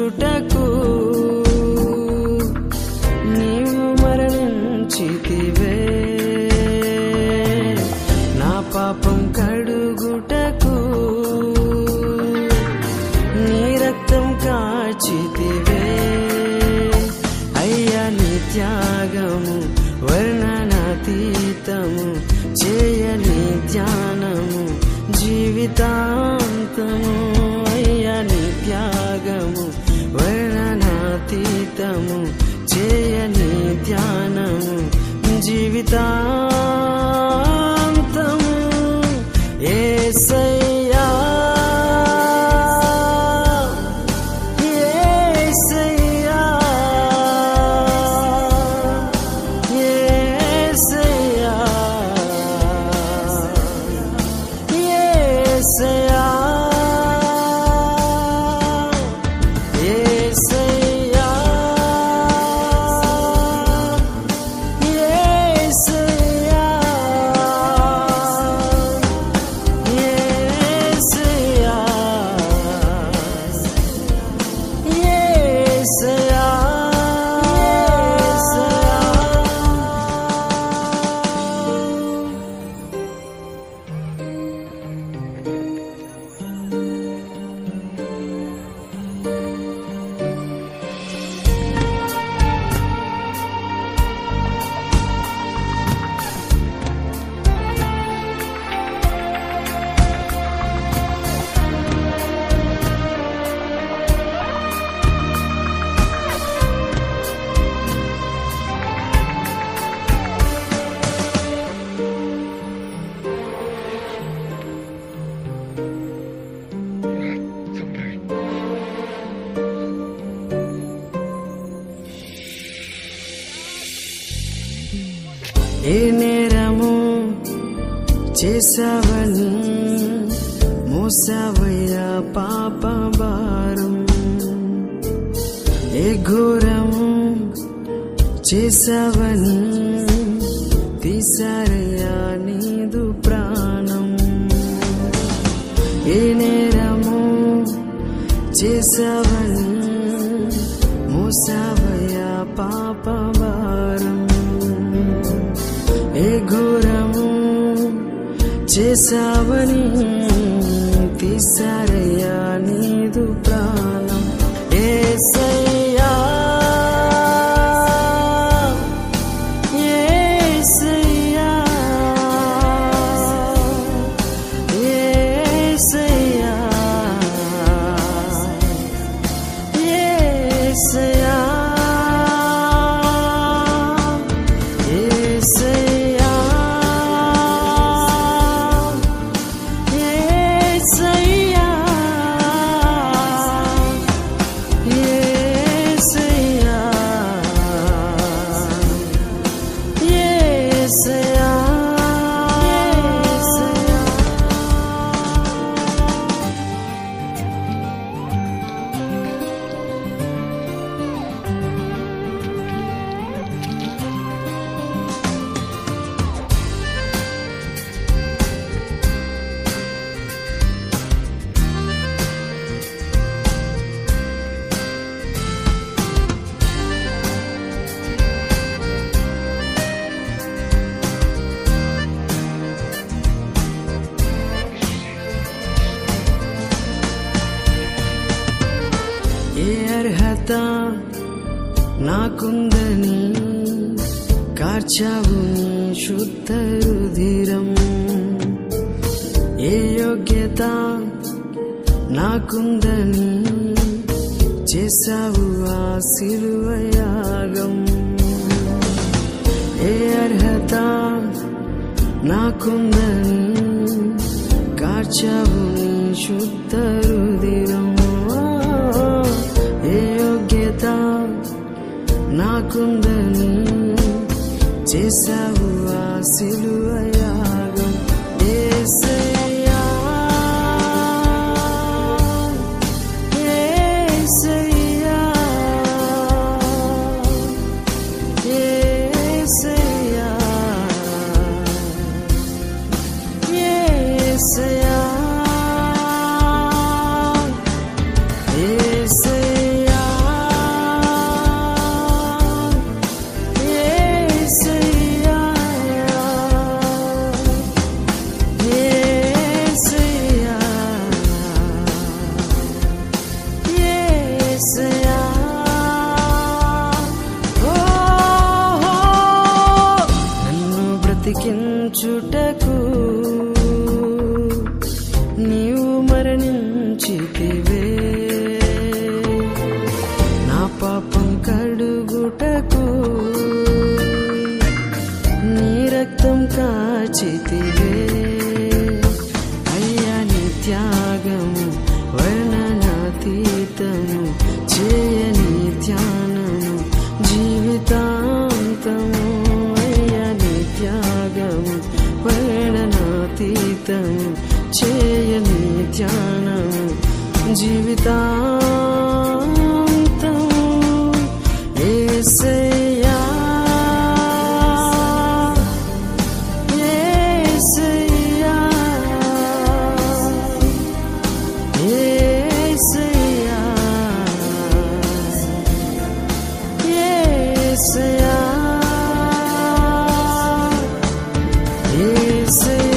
రక్షించుటకు నీవు మరణించితివే నా పాపం కడుగుటకు నీ రక్తం కాచితివే అయ్యా నీ త్యాగము వర్ణనాతీతము చేయని ధ్యానము జీవితాంతము అయ్యా నీ త్యాగము వర్ణనాతీతము చేయని ధ్యానము జీవితాంతము ఏసయ్యా ఏసయ్యా ఏసయ్యా ఏసయ్యా ఏసయ్యా ఏసయ్యా ఏసయ్యా ఏసయ్యా ఏసయ్యా ఏ నేరము చేసావని మోసావయ్యా పాప భారం ఏ ఘోరము చేసావని తీసారయ్యా నీదు ప్రాణం ఏ నేరము చేసావని మోసావయ్యా పాప భారం ఏ ఘోరము చేసావని తీసారయ్యా నీదు ప్రాణం ఏసయ్యా ఏసయ్యా ఏసయ్యా ఏసయ్యా ఏసయ్యా ఏసయ్యా ఏసయ్యా ఏసయ్యా ఏసయ్యా ఏ అర్హత నాకుందని కార్చావు నీ శుద్ధ రుధిరం ఏ యోగ్యత నాకుందని చేసావు ఆ శిలువయాగం ఏ అర్హత నాకుందని కార్చావు నీ శుద్ధ రుధిరం ఏ యోగ్యత నాకుందని చేసావు ఆ శిలువయాగం ఏసయ్యా ఏసయ్యా ఏసయ్యా ఏసయ్యా ఏసయ్యా రక్షించుటకు నీవు మరణించితివే నా పాపం కడుగుటకు నీ రక్తం కాచితివే అయ్యా నీ త్యాగము వర్ణనాతీతము చేయని ధ్యానము జీవితాంతము అయ్యా నీ త్యాగము వర్ణనాతీతము చేయని ధ్యానము జీవితాంతము ఏసయ్యా ఏసయ్యా ఏసయ్యా ఏసయ్యా ఏసయ్యా